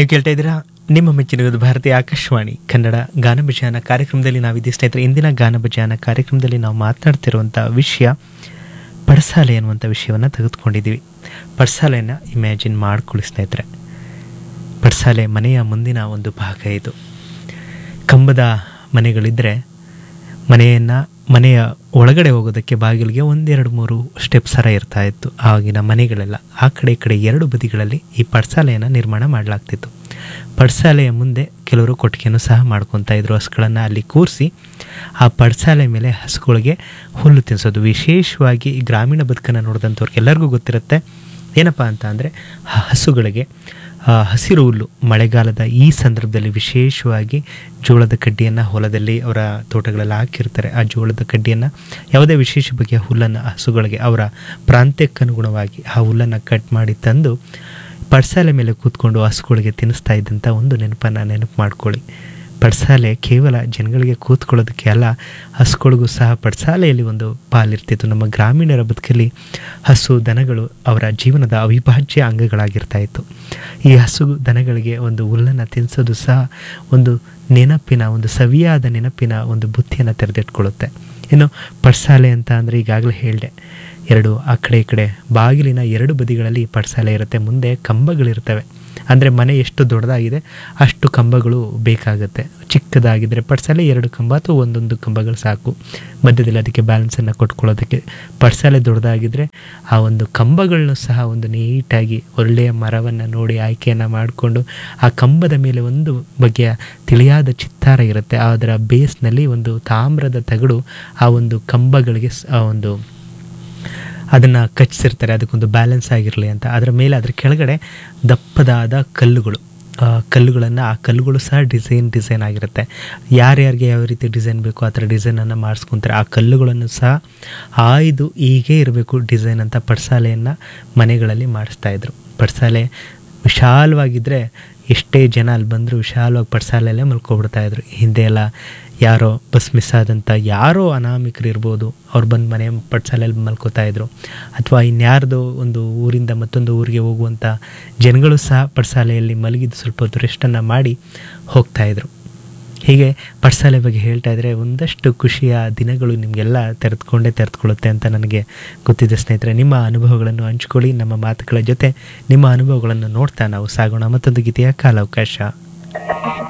ನೀವು ಕೇಳ್ತಾ ಇದ್ದೀರಾ ನಿಮ್ಮ ಮೆಚ್ಚಿನ ಭಾರತೀಯ ಆಕಾಶವಾಣಿ ಕನ್ನಡ ಗಾನಭಜಾನ ಕಾರ್ಯಕ್ರಮದಲ್ಲಿ ನಾವಿದ್ದೀವಿ ಸ್ನೇಹಿತರೆ ಇಂದಿನ ಗಾನಭಜಾನ ಕಾರ್ಯಕ್ರಮದಲ್ಲಿ ನಾವು ಮಾತನಾಡ್ತಿರುವಂಥ ವಿಷಯ ಪಡಸಾಲೆ ಅನ್ನುವಂಥ ವಿಷಯವನ್ನು ತೆಗೆದುಕೊಂಡಿದ್ದೀವಿ ಪಡಸಾಲೆಯನ್ನು ಇಮ್ಯಾಜಿನ್ ಮಾಡ್ಕೊಳ್ಳಿ ಸ್ನೇಹಿತರೆ ಪಡಸಾಲೆ ಮನೆಯ ಮುಂದಿನ ಒಂದು ಭಾಗ ಇದು ಕಂಬದ ಮನೆಗಳಿದ್ದರೆ ಮನೆಯನ್ನು ಮನೆಯ ಒಳಗಡೆ ಹೋಗೋದಕ್ಕೆ ಬಾಗಿಲಿಗೆ ಒಂದೆರಡು ಮೂರು ಸ್ಟೆಪ್ಸ್ ಸರ ಇರ್ತಾ ಇತ್ತು ಆಗಿನ ಮನೆಗಳೆಲ್ಲ ಆ ಕಡೆ ಈ ಕಡೆ ಎರಡು ಬದಿಗಳಲ್ಲಿ ಈ ಪಡ್ಸಾಲೆಯನ್ನು ನಿರ್ಮಾಣ ಮಾಡಲಾಗ್ತಿತ್ತು ಪಡ್ಸಾಲೆಯ ಮುಂದೆ ಕೆಲವರು ಕೊಟ್ಟಿಗೆಯನ್ನು ಸಹ ಮಾಡ್ಕೊತಾ ಇದ್ರು ಹಸುಗಳನ್ನು ಅಲ್ಲಿ ಕೂರಿಸಿ ಆ ಪಡ್ಸಾಲೆ ಮೇಲೆ ಹಸುಗಳಿಗೆ ಹುಲ್ಲು ತಿನ್ನಿಸೋದು ವಿಶೇಷವಾಗಿ ಈ ಗ್ರಾಮೀಣ ಬದುಕನ್ನು ನೋಡಿದಂಥವ್ರಿಗೆ ಎಲ್ಲರಿಗೂ ಗೊತ್ತಿರುತ್ತೆ ಏನಪ್ಪ ಅಂತ ಅಂದರೆ ಹಸುಗಳಿಗೆ ಆ, ಹಸಿರು ಹುಲ್ಲು ಮಳೆಗಾಲದ ಈ ಸಂದರ್ಭದಲ್ಲಿ ವಿಶೇಷವಾಗಿ ಜೋಳದ ಕಡ್ಡಿಯನ್ನು ಹೊಲದಲ್ಲಿ ಅವರ ತೋಟಗಳಲ್ಲಿ ಹಾಕಿರ್ತಾರೆ ಆ ಜೋಳದ ಕಡ್ಡಿಯನ್ನು ಯಾವುದೇ ವಿಶೇಷ ಬಗೆಯ ಹುಲ್ಲನ್ನು ಹಸುಗಳಿಗೆ ಅವರ ಪ್ರಾಂತ್ಯಕ್ಕನುಗುಣವಾಗಿ ಆ ಹುಲ್ಲನ್ನು ಕಟ್ ಮಾಡಿ ತಂದು ಪಡ್ಸಾಲೆ ಮೇಲೆ ಕೂತ್ಕೊಂಡು ಹಸುಗಳಿಗೆ ತಿನ್ನಿಸ್ತಾ ಇದ್ದಂಥ ಒಂದು ನೆನಪನ್ನು ನೆನಪು ಮಾಡ್ಕೊಳ್ಳಿ ಪಡ್ಸಾಲೆ ಕೇವಲ ಜನಗಳಿಗೆ ಕೂತ್ಕೊಳ್ಳೋದಕ್ಕೆ ಅಲ್ಲ ಹಸುಗಳಿಗೂ ಸಹ ಪಡ್ಸಾಲೆಯಲ್ಲಿ ಒಂದು ಪಾಲಿರ್ತಿತ್ತು ನಮ್ಮ ಗ್ರಾಮೀಣರ ಬದುಕಲ್ಲಿ ಹಸು ದನಗಳು ಅವರ ಜೀವನದ ಅವಿಭಾಜ್ಯ ಅಂಗಗಳಾಗಿರ್ತಾ ಇತ್ತು ಈ ಹಸು ದನಗಳಿಗೆ ಒಂದು ಹುಲ್ಲನ್ನು ತಿನ್ನಿಸೋದು ಸಹ ಒಂದು ನೆನಪಿನ ಒಂದು ಸವಿಯಾದ ನೆನಪಿನ ಒಂದು ಬುತ್ತಿಯನ್ನು ತೆರೆದಿಟ್ಕೊಳ್ಳುತ್ತೆ ಇನ್ನು ಪಡ್ಸಾಲೆ ಅಂತ ಅಂದರೆ ಈಗಾಗಲೇ ಹೇಳಿದೆ ಎರಡು ಆ ಕಡೆ ಈ ಕಡೆ ಬಾಗಿಲಿನ ಎರಡು ಬದಿಗಳಲ್ಲಿ ಪಡ್ಸಾಲೆ ಇರುತ್ತೆ ಮುಂದೆ ಕಂಬಗಳಿರ್ತವೆ ಅಂದರೆ ಮನೆ ಎಷ್ಟು ದೊಡ್ಡದಾಗಿದೆ ಅಷ್ಟು ಕಂಬಗಳು ಬೇಕಾಗುತ್ತೆ ಚಿಕ್ಕದಾಗಿದ್ದರೆ ಪಡ್ಸಾಲೆ ಎರಡು ಕಂಬ ಅಥವಾ ಒಂದೊಂದು ಕಂಬಗಳು ಸಾಕು ಮಧ್ಯದಲ್ಲಿ ಅದಕ್ಕೆ ಬ್ಯಾಲೆನ್ಸನ್ನು ಕೊಟ್ಕೊಳ್ಳೋದಕ್ಕೆ ಪಡ್ಸಾಲೆ ದೊಡ್ಡದಾಗಿದ್ದರೆ ಆ ಒಂದು ಕಂಬಗಳನ್ನು ಸಹ ಒಂದು ನೀಟಾಗಿ ಒಳ್ಳೆಯ ಮರವನ್ನು ನೋಡಿ ಆಯ್ಕೆಯನ್ನು ಮಾಡಿಕೊಂಡು ಆ ಕಂಬದ ಮೇಲೆ ಒಂದು ಬಗೆಯ ತಿಳಿಯಾದ ಚಿತ್ತಾರ ಇರುತ್ತೆ ಅದರ ಬೇಸ್ನಲ್ಲಿ ಒಂದು ತಾಮ್ರದ ತಗಡು ಆ ಒಂದು ಕಂಬಗಳಿಗೆ ಸ್- ಆ ಒಂದು ಅದನ್ನು ಕಚ್ಚಿರ್ತಾರೆ ಅದಕ್ಕೊಂದು ಬ್ಯಾಲೆನ್ಸ್ ಆಗಿರಲಿ ಅಂತ ಅದರ ಮೇಲೆ ಅದರ ಕೆಳಗಡೆ ದಪ್ಪದಾದ ಕಲ್ಲುಗಳು ಆ ಕಲ್ಲುಗಳನ್ನು ಆ ಕಲ್ಲುಗಳು ಸಹ ಡಿಸೈನ್ ಡಿಸೈನ್ ಆಗಿರುತ್ತೆ ಯಾರ್ಯಾರಿಗೆ ಯಾವ ರೀತಿ ಡಿಸೈನ್ ಬೇಕೋ ಆ ಥರ ಡಿಸೈನನ್ನು ಮಾಡಿಸ್ಕೊತಾರೆ ಆ ಕಲ್ಲುಗಳನ್ನು ಸಹ ಆಯ್ದು ಹೀಗೆ ಇರಬೇಕು ಡಿಸೈನ್ ಅಂತ ಪಡ್ಸಾಲೆಯನ್ನು ಮನೆಗಳಲ್ಲಿ ಮಾಡಿಸ್ತಾ ಇದ್ರು ಪಡ್ಸಾಲೆ ವಿಶಾಲವಾಗಿದ್ದರೆ ಎಷ್ಟೇ ಜನ ಅಲ್ಲಿ ಬಂದರೂ ವಿಶಾಲವಾಗಿ ಪಡ್ಸಾಲೆಯಲ್ಲೇ ಮಲ್ಕೊಬಿಡ್ತಾ ಇದ್ರು ಹಿಂದೆ ಎಲ್ಲ ಯಾರೋ ಬಸ್ ಮಿಸ್ ಆದಂಥ ಯಾರೋ ಅನಾಮಿಕರು ಇರ್ಬೋದು ಅವ್ರು ಬಂದು ಮನೆ ಪಡ್ಸಾಲೆಯಲ್ಲಿ ಮಲ್ಕೋತಾ ಇದ್ರು ಅಥವಾ ಇನ್ಯಾರ್ದೋ ಒಂದು ಊರಿಂದ ಮತ್ತೊಂದು ಊರಿಗೆ ಹೋಗುವಂಥ ಜನಗಳು ಸಹ ಪಡ್ಸಾಲೆಯಲ್ಲಿ ಮಲಗಿದ್ದು ಸ್ವಲ್ಪ ಹೊತ್ತು ರೆಸ್ಟನ್ನು ಮಾಡಿ ಹೋಗ್ತಾ ಇದ್ರು ಹೀಗೆ ಪಡ್ಸಾಲೆ ಬಗ್ಗೆ ಹೇಳ್ತಾ ಇದ್ದರೆ ಒಂದಷ್ಟು ಖುಷಿಯ ದಿನಗಳು ನಿಮಗೆಲ್ಲ ತೆರೆದುಕೊಂಡೇ ತೆರೆದುಕೊಳ್ಳುತ್ತೆ ಅಂತ ನನಗೆ ಗೊತ್ತಿದೆ ಸ್ನೇಹಿತರೆ ನಿಮ್ಮ ಅನುಭವಗಳನ್ನು ಹಂಚ್ಕೊಳ್ಳಿ ನಮ್ಮ ಮಾತುಗಳ ಜೊತೆ ನಿಮ್ಮ ಅನುಭವಗಳನ್ನು ನೋಡ್ತಾ ನಾವು ಸಾಗೋಣ ಮತ್ತೊಂದು ಗೀತೆಯ ಕಾಲಾವಕಾಶ